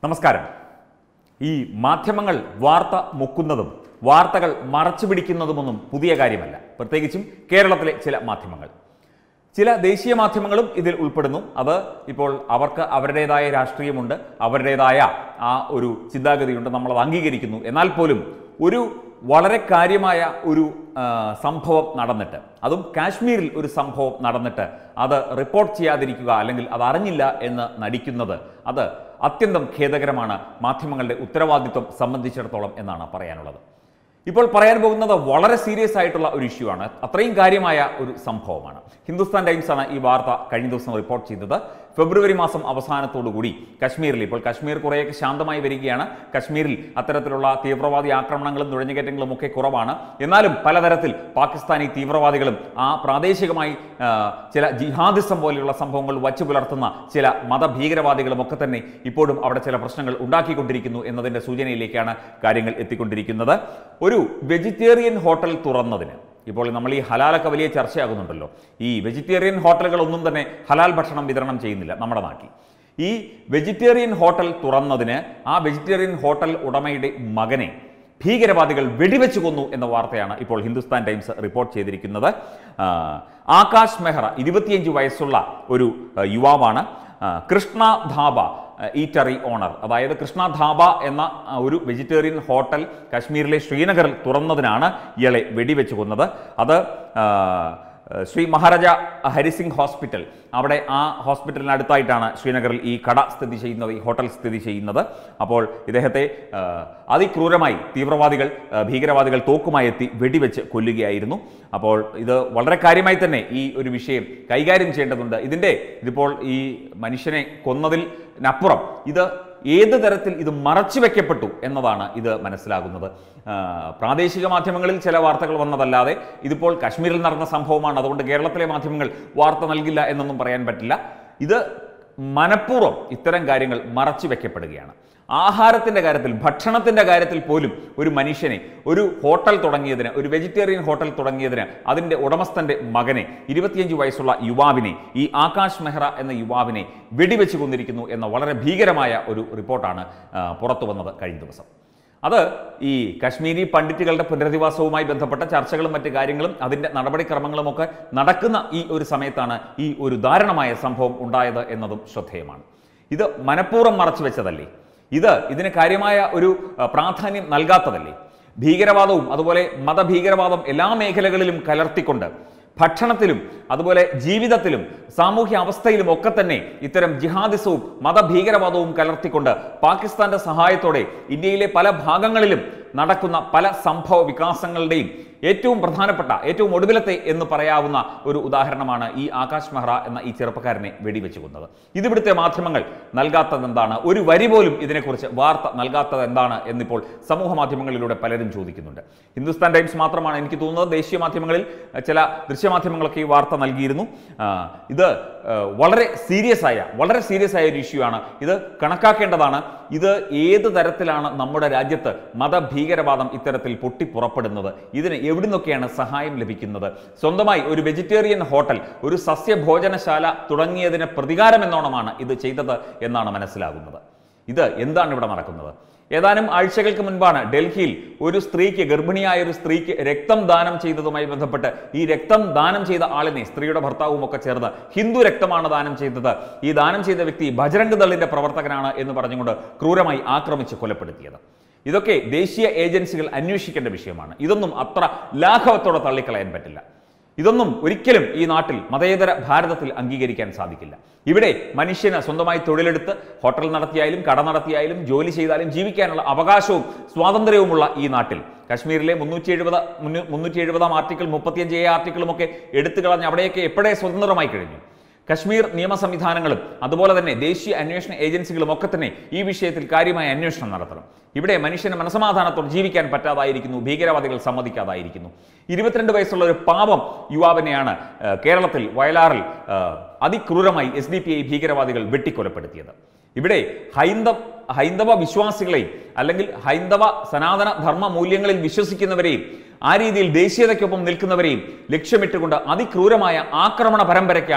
നമസ്കാരം ഈ മാധ്യമങ്ങൾ വാർത്ത മുക്കുന്നതും വാർത്തകൾ മറച്ചു പിടിക്കുന്നതുമൊന്നും പുതിയ കാര്യമല്ല പ്രത്യേകിച്ചും കേരളത്തിലെ ചില മാധ്യമങ്ങൾ ചില ദേശീയ മാധ്യമങ്ങളും ഇതിൽ ഉൾപ്പെടുന്നു അത് ഇപ്പോൾ അവർക്ക് അവരുടേതായ രാഷ്ട്രീയമുണ്ട് അവരുടേതായ ആ ഒരു ചിന്താഗതിയുണ്ട് നമ്മളത് അംഗീകരിക്കുന്നു എന്നാൽ പോലും ഒരു വളരെ കാര്യമായ ഒരു ആ, സംഭവം നടന്നിട്ട് അതും കാശ്മീരിൽ ഒരു സംഭവം നടന്നിട്ട് അത് റിപ്പോർട്ട് ചെയ്യാതിരിക്കുക അല്ലെങ്കിൽ അത് അറിഞ്ഞില്ല എന്ന് നടിക്കുന്നത് അത് അത്യന്തം ഖേദകരമാണ് മാധ്യമങ്ങളുടെ ഉത്തരവാദിത്വം സംബന്ധിച്ചിടത്തോളം എന്നാണ് പറയാനുള്ളത് ഇപ്പോൾ പറയാൻ പോകുന്നത് വളരെ സീരിയസ് ആയിട്ടുള്ള ഒരു ഇഷ്യൂ ആണ് അത്രയും കാര്യമായ ഒരു സംഭവമാണ് ഹിന്ദുസ്ഥാൻ ടൈംസ് ആണ് ഈ വാർത്ത കഴിഞ്ഞ ദിവസം റിപ്പോർട്ട് ചെയ്തത് ഫെബ്രുവരി മാസം അവസാനത്തോടു കൂടി കശ്മീരിൽ ഇപ്പോൾ കശ്മീർ കുറേയൊക്കെ ശാന്തമായി വരികയാണ് കശ്മീരിൽ അത്തരത്തിലുള്ള തീവ്രവാദി ആക്രമണങ്ങളും നുഴഞ്ഞുകയറ്റങ്ങളും ഒക്കെ കുറവാണ് എന്നാലും പലതരത്തിൽ പാകിസ്ഥാനി തീവ്രവാദികളും ആ പ്രാദേശികമായി ആ, ചില ജിഹാദിസം പോലെയുള്ള സംഭവങ്ങൾ വച്ചു പുലർത്തുന്ന ചില മതഭീകരവാദികളും ഒക്കെ തന്നെ ഇപ്പോഴും അവിടെ ചില പ്രശ്നങ്ങൾ ഉണ്ടാക്കിക്കൊണ്ടിരിക്കുന്നു എന്നതിൻ്റെ സൂചനയിലേക്കാണ് കാര്യങ്ങൾ എത്തിക്കൊണ്ടിരിക്കുന്നത് ഒരു വെജിറ്റേറിയൻ ഹോട്ടൽ തുറന്നതിന് ഇപ്പോൾ നമ്മൾ ഈ ഹലാലൊക്കെ വലിയ ചർച്ചയാകുന്നുണ്ടല്ലോ ഈ വെജിറ്റേറിയൻ ഹോട്ടലുകളൊന്നും തന്നെ ഹലാൽ ഭക്ഷണം വിതരണം ചെയ്യുന്നില്ല നമ്മുടെ നാട്ടിൽ ഈ വെജിറ്റേറിയൻ ഹോട്ടൽ തുറന്നതിന് ആ വെജിറ്റേറിയൻ ഹോട്ടൽ ഉടമയുടെ മകനെ ഭീകരവാദികൾ വെടിവെച്ച് കൊന്നു എന്ന വാർത്തയാണ് ഇപ്പോൾ ഹിന്ദുസ്ഥാൻ ടൈംസ് റിപ്പോർട്ട് ചെയ്തിരിക്കുന്നത് ആ, ആകാശ് മെഹ്റ ഇരുപത്തിയഞ്ച് വയസ്സുള്ള ഒരു ആ, യുവാവാണ് ആ, കൃഷ്ണ ധാബ ഈറ്ററി ഓണർ അതായത് കൃഷ്ണ ധാബ എന്ന ആ, ഒരു വെജിറ്റേറിയൻ ഹോട്ടൽ കാശ്മീരിലെ ശ്രീനഗറിൽ തുറന്നതിനാണ് ഇയാളെ വെടിവെച്ച് കൊന്നത് അത് ആ, ശ്രീ മഹാരാജ ഹരിസിംഗ് ഹോസ്പിറ്റൽ അവിടെ ആ ഹോസ്പിറ്റലിനടുത്തായിട്ടാണ് ശ്രീനഗറിൽ ഈ കട സ്ഥിതി ചെയ്യുന്നത് ഈ ഹോട്ടൽ സ്ഥിതി ചെയ്യുന്നത് അപ്പോൾ ഇദ്ദേഹത്തെ ആ, അതിക്രൂരമായി തീവ്രവാദികൾ ആ, ഭീകരവാദികൾ തോക്കുമായി എത്തി വെടിവെച്ച് കൊല്ലുകയായിരുന്നു അപ്പോൾ ഇത് വളരെ കാര്യമായി തന്നെ ഈ ഒരു വിഷയം കൈകാര്യം ചെയ്യേണ്ടതുണ്ട് ഇതിൻ്റെ ഇതിപ്പോൾ ഈ മനുഷ്യനെ കൊന്നതിനപ്പുറം ഇത് ഏത് തരത്തിൽ ഇത് മറച്ചു വെക്കപ്പെട്ടു എന്നതാണ് ഇത് മനസ്സിലാകുന്നത് ആ, പ്രാദേശിക മാധ്യമങ്ങളിൽ ചില വാർത്തകൾ വന്നതല്ലാതെ ഇതിപ്പോൾ കാശ്മീരിൽ നടന്ന സംഭവമാണ് അതുകൊണ്ട് കേരളത്തിലെ മാധ്യമങ്ങൾ വാർത്ത നൽകില്ല എന്നൊന്നും പറയാൻ പറ്റില്ല ഇത് മനഃപൂർവ്വം ഇത്തരം കാര്യങ്ങൾ മറച്ചു വെക്കപ്പെടുകയാണ് ആഹാരത്തിൻ്റെ കാര്യത്തിൽ ഭക്ഷണത്തിൻ്റെ കാര്യത്തിൽ പോലും ഒരു മനുഷ്യനെ ഒരു ഹോട്ടൽ തുടങ്ങിയതിന് ഒരു വെജിറ്റേറിയൻ ഹോട്ടൽ തുടങ്ങിയതിന് അതിൻ്റെ ഉടമസ്ഥൻ്റെ മകനെ ഇരുപത്തിയഞ്ച് വയസ്സുള്ള യുവാവിനെ ഈ ആകാശ് മെഹ്റ എന്ന യുവാവിനെ വെടിവെച്ച് കൊന്നിരിക്കുന്നു എന്ന വളരെ ഭീകരമായ ഒരു റിപ്പോർട്ടാണ് ആ, പുറത്തു വന്നത് കഴിഞ്ഞ ദിവസം അത് ഈ കശ്മീരി പണ്ഡിറ്റുകളുടെ പുനരധിവാസവുമായി ബന്ധപ്പെട്ട ചർച്ചകളും മറ്റു കാര്യങ്ങളും അതിൻ്റെ നടപടിക്രമങ്ങളും ഒക്കെ നടക്കുന്ന ഈ ഒരു സമയത്താണ് ഈ ഒരു ദാരുണമായ സംഭവം ഉണ്ടായത് എന്നതും ശ്രദ്ധേയമാണ് ഇത് മനഃപൂർവ്വം മറച്ചു വെച്ചതല്ലേ ഇത് ഇതിന് കാര്യമായ ഒരു ആ, പ്രാധാന്യം നൽകാത്തതല്ലേ ഭീകരവാദവും അതുപോലെ മതഭീകരവാദം എല്ലാ മേഖലകളിലും കലർത്തിക്കൊണ്ട് ഭക്ഷണത്തിലും അതുപോലെ ജീവിതത്തിലും സാമൂഹ്യ അവസ്ഥയിലും ഒക്കെ തന്നെ ഇത്തരം ജിഹാദിസവും മതഭീകരവാദവും കലർത്തിക്കൊണ്ട് പാകിസ്ഥാന്റെ സഹായത്തോടെ ഇന്ത്യയിലെ പല ഭാഗങ്ങളിലും നടക്കുന്ന പല സംഭവ വികാസങ്ങളുടെയും ഏറ്റവും പ്രധാനപ്പെട്ട ഏറ്റവും ഒടുവിലത്തെ എന്ന് പറയാവുന്ന ഒരു ഉദാഹരണമാണ് ഈ ആകാശ് മെഹ്റ എന്ന ഈ ചെറുപ്പക്കാരനെ വെടിവെച്ച് കൊന്നത് ഇതിവിടുത്തെ മാധ്യമങ്ങൾ നൽകാത്തത് എന്താണ് ഒരു വരി പോലും ഇതിനെക്കുറിച്ച് വാർത്ത നൽകാത്തത് എന്താണ് എന്നിപ്പോൾ സമൂഹ മാധ്യമങ്ങളിലൂടെ പലരും ചോദിക്കുന്നുണ്ട് ഹിന്ദുസ്ഥാൻ ടൈംസ് മാത്രമാണ് എനിക്ക് തോന്നുന്നത് ദേശീയ മാധ്യമങ്ങളിൽ അഹ്, ചില ദൃശ്യമാധ്യമങ്ങളൊക്കെ ഈ വാർത്ത നൽകിയിരുന്നു ആ, ഇത് ഏഹ്, വളരെ സീരിയസ് ആയ വളരെ സീരിയസ് ആയ ഒരു ഇഷ്യൂ ആണ് ഇത് കണക്കാക്കേണ്ടതാണ് ഇത് ഏത് തരത്തിലാണ് നമ്മുടെ രാജ്യത്ത് മതഭീകരവാദം ഇത്തരത്തിൽ പൊട്ടിപ്പുറപ്പെടുന്നത് ഇതിന് എവിടെ നിന്നൊക്കെയാണ് സഹായം ലഭിക്കുന്നത് സ്വന്തമായി ഒരു വെജിറ്റേറിയൻ ഹോട്ടൽ ഒരു സസ്യഭോജനശാല തുടങ്ങിയതിന് പ്രതികാരം എന്നോണമാണ് ഇത് ചെയ്തത് എന്നാണ് മനസ്സിലാകുന്നത് ഇത് എന്താണ് ഇവിടെ നടക്കുന്നത് ഏതാനും ആഴ്ചകൾക്ക് മുൻപാണ് ഡൽഹിയിൽ ഒരു സ്ത്രീക്ക് ഗർഭിണിയായ ഒരു സ്ത്രീക്ക് രക്തം ദാനം ചെയ്തതുമായി ബന്ധപ്പെട്ട് ഈ രക്തം ദാനം ചെയ്ത ആളിനെ സ്ത്രീയുടെ ഭർത്താവും ഒക്കെ ചേർന്ന് ഹിന്ദു രക്തമാണ് ദാനം ചെയ്തത് ഈ ദാനം ചെയ്ത വ്യക്തി ബജരംഗ് ദളിന്റെ പ്രവർത്തകനാണ് എന്ന് പറഞ്ഞുകൊണ്ട് ക്രൂരമായി ആക്രമിച്ച് കൊലപ്പെടുത്തിയത് ഇതൊക്കെ ദേശീയ ഏജൻസികൾ അന്വേഷിക്കേണ്ട വിഷയമാണ് ഇതൊന്നും അത്ര ലാഘവത്തോടെ തള്ളിക്കളയാൻ പറ്റില്ല ഇതൊന്നും ഒരിക്കലും ഈ നാട്ടിൽ മതേതര ഭാരതത്തിൽ അംഗീകരിക്കാൻ സാധിക്കില്ല ഇവിടെ മനുഷ്യന് സ്വന്തമായി തൊഴിലെടുത്ത് ഹോട്ടൽ നടത്തിയായാലും കട നടത്തിയായാലും ജോലി ചെയ്താലും ജീവിക്കാനുള്ള അവകാശവും സ്വാതന്ത്ര്യവുമുള്ള ഈ നാട്ടിൽ കാശ്മീരിലെ മുന്നൂറ്റി എഴുപത് മുന്നൂറ്റി എഴുപതാം ആർട്ടിക്കിൾ മുപ്പത്തിയഞ്ച് എ ആർട്ടിക്കിളും ഒക്കെ എടുത്തു കളഞ്ഞ് അവിടെയൊക്കെ എപ്പോഴേ സ്വതന്ത്രമായി കഴിഞ്ഞു കശ്മീർ നിയമ സംവിധാനങ്ങളും അതുപോലെ തന്നെ ദേശീയ അന്വേഷണ ഏജൻസികളും ഒക്കെ തന്നെ ഈ വിഷയത്തിൽ കാര്യമായ അന്വേഷണം നടത്തണം ഇവിടെ മനുഷ്യന് മനസമാധാനത്തോടെ ജീവിക്കാൻ പറ്റാതായിരിക്കുന്നു ഭീകരവാദികൾ സമ്മതിക്കാതായിരിക്കുന്നു ഇരുപത്തിരണ്ട് വയസ്സുള്ള ഒരു പാവം യുവാവിനെയാണ് ആ, കേരളത്തിൽ വയലാറിൽ ആ, അതിക്രൂരമായി എസ് ഡി പി ഐ ഭീകരവാദികൾ വെട്ടിക്കൊലപ്പെടുത്തിയത് ഇവിടെ ഹൈന്ദവ ഹൈന്ദവ വിശ്വാസികളെയും അല്ലെങ്കിൽ ഹൈന്ദവ സനാതന ധർമ്മ മൂല്യങ്ങളിൽ വിശ്വസിക്കുന്നവരെയും ആ രീതിയിൽ ദേശീയതയ്ക്കൊപ്പം നിൽക്കുന്നവരെയും ലക്ഷ്യമിട്ടുകൊണ്ട് അതിക്രൂരമായ ആക്രമണ പരമ്പരയ്ക്കാണ്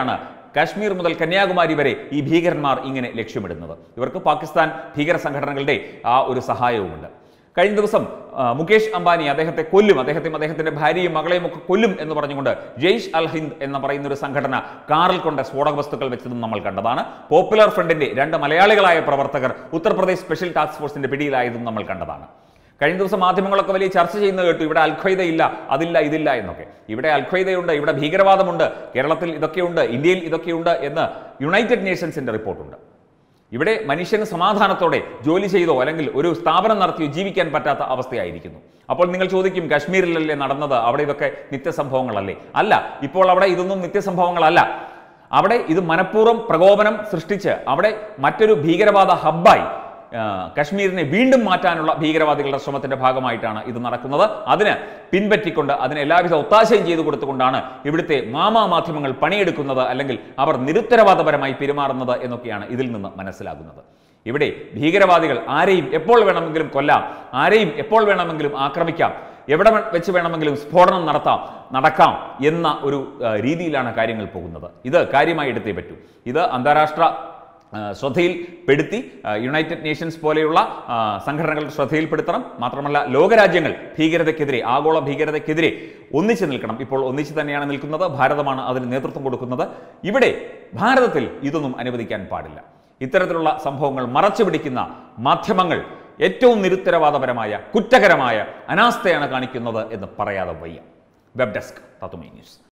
കാശ്മീർ മുതൽ കന്യാകുമാരി വരെ ഈ ഭീകരന്മാർ ഇങ്ങനെ ലക്ഷ്യമിടുന്നത് ഇവർക്ക് പാകിസ്ഥാൻ ഭീകര സംഘടനകളുടെ ആ ഒരു സഹായവുമുണ്ട് കഴിഞ്ഞ ദിവസം ആ, മുകേഷ് അംബാനി അദ്ദേഹത്തെ കൊല്ലും അദ്ദേഹത്തെയും അദ്ദേഹത്തിന്റെ ഭാര്യയും മകളെയും ഒക്കെ കൊല്ലും എന്ന് പറഞ്ഞുകൊണ്ട് ജെയ്ഷ് അൽ ഹിന്ദ് എന്ന് പറയുന്ന ഒരു സംഘടന കാറിൽ കൊണ്ട് സ്ഫോടക വസ്തുക്കൾ വെച്ചതും നമ്മൾ കണ്ടതാണ് പോപ്പുലർ ഫ്രണ്ടിന്റെ രണ്ട് മലയാളികളായ പ്രവർത്തകർ ഉത്തർപ്രദേശ് സ്പെഷ്യൽ ടാസ്ക് ഫോഴ്സിന്റെ പിടിയിലായതും നമ്മൾ കണ്ടതാണ് കഴിഞ്ഞ ദിവസം മാധ്യമങ്ങളൊക്കെ വലിയ ചർച്ച ചെയ്യുന്നത് കേട്ടു ഇവിടെ അൽഖ്വയ്ദ ഇല്ല അതില്ല ഇതില്ല എന്നൊക്കെ ഇവിടെ അൽഖ്വയ്ദയുണ്ട് ഇവിടെ ഭീകരവാദമുണ്ട് കേരളത്തിൽ ഇതൊക്കെയുണ്ട് ഇന്ത്യയിൽ ഇതൊക്കെയുണ്ട് എന്ന് യുണൈറ്റഡ് നേഷൻസിന്റെ റിപ്പോർട്ടുണ്ട് ഇവിടെ മനുഷ്യന് സമാധാനത്തോടെ ജോലി ചെയ്തോ അല്ലെങ്കിൽ ഒരു സ്ഥാപനം നടത്തിയോ ജീവിക്കാൻ പറ്റാത്ത അവസ്ഥയായിരിക്കുന്നു അപ്പോൾ നിങ്ങൾ ചോദിക്കും കാശ്മീരിലല്ലേ നടന്നത് അവിടെ ഇതൊക്കെ നിത്യസംഭവങ്ങളല്ലേ അല്ല ഇപ്പോൾ അവിടെ ഇതൊന്നും നിത്യസംഭവങ്ങളല്ല അവിടെ ഇത് മനഃപൂർവ്വം പ്രകോപനം സൃഷ്ടിച്ച് അവിടെ മറ്റൊരു ഭീകരവാദ ഹബ്ബായി ആ, കശ്മീരിനെ വീണ്ടും മാറ്റാനുള്ള ഭീകരവാദികളുടെ ശ്രമത്തിന്റെ ഭാഗമായിട്ടാണ് ഇത് നടക്കുന്നത് അതിന് പിൻപറ്റിക്കൊണ്ട് അതിന് എല്ലാവിധ ഒത്താശയും ചെയ്തു കൊടുത്തുകൊണ്ടാണ് ഇവിടുത്തെ മാമാ മാധ്യമങ്ങൾ പണിയെടുക്കുന്നത് അല്ലെങ്കിൽ അവർ നിരുത്തരവാദപരമായി പെരുമാറുന്നത് എന്നൊക്കെയാണ് ഇതിൽ നിന്ന് മനസ്സിലാകുന്നത് ഇവിടെ ഭീകരവാദികൾ ആരെയും എപ്പോൾ വേണമെങ്കിലും കൊല്ലാം ആരെയും എപ്പോൾ വേണമെങ്കിലും ആക്രമിക്കാം എവിടെ വെ- വെച്ച് വേണമെങ്കിലും സ്ഫോടനം നടത്താം നടക്കാം എന്ന ഒരു ആ, രീതിയിലാണ് കാര്യങ്ങൾ പോകുന്നത് ഇത് കാര്യമായി എടുത്തേ പറ്റൂ ഇത് അന്താരാഷ്ട്ര ആ, ശ്രദ്ധയിൽപ്പെടുത്തി ആ, യുണൈറ്റഡ് നേഷൻസ് പോലെയുള്ള ആ, സംഘടനകളുടെ ശ്രദ്ധയിൽപ്പെടുത്തണം മാത്രമല്ല ലോകരാജ്യങ്ങൾ ഭീകരതയ്ക്കെതിരെ ആഗോള ഭീകരതയ്ക്കെതിരെ ഒന്നിച്ചു നിൽക്കണം ഇപ്പോൾ ഒന്നിച്ചു തന്നെയാണ് നിൽക്കുന്നത് ഭാരതമാണ് അതിന് നേതൃത്വം കൊടുക്കുന്നത് ഇവിടെ ഭാരതത്തിൽ ഇതൊന്നും അനുവദിക്കാൻ പാടില്ല ഇത്തരത്തിലുള്ള സംഭവങ്ങൾ മറച്ചു പിടിക്കുന്ന മാധ്യമങ്ങൾ ഏറ്റവും നിരുത്തരവാദപരമായ കുറ്റകരമായ അനാസ്ഥയാണ് കാണിക്കുന്നത് എന്ന് പറയാതെ വയ്യ വെബ് ഡെസ്ക് തത്തുമൈ ന്യൂസ്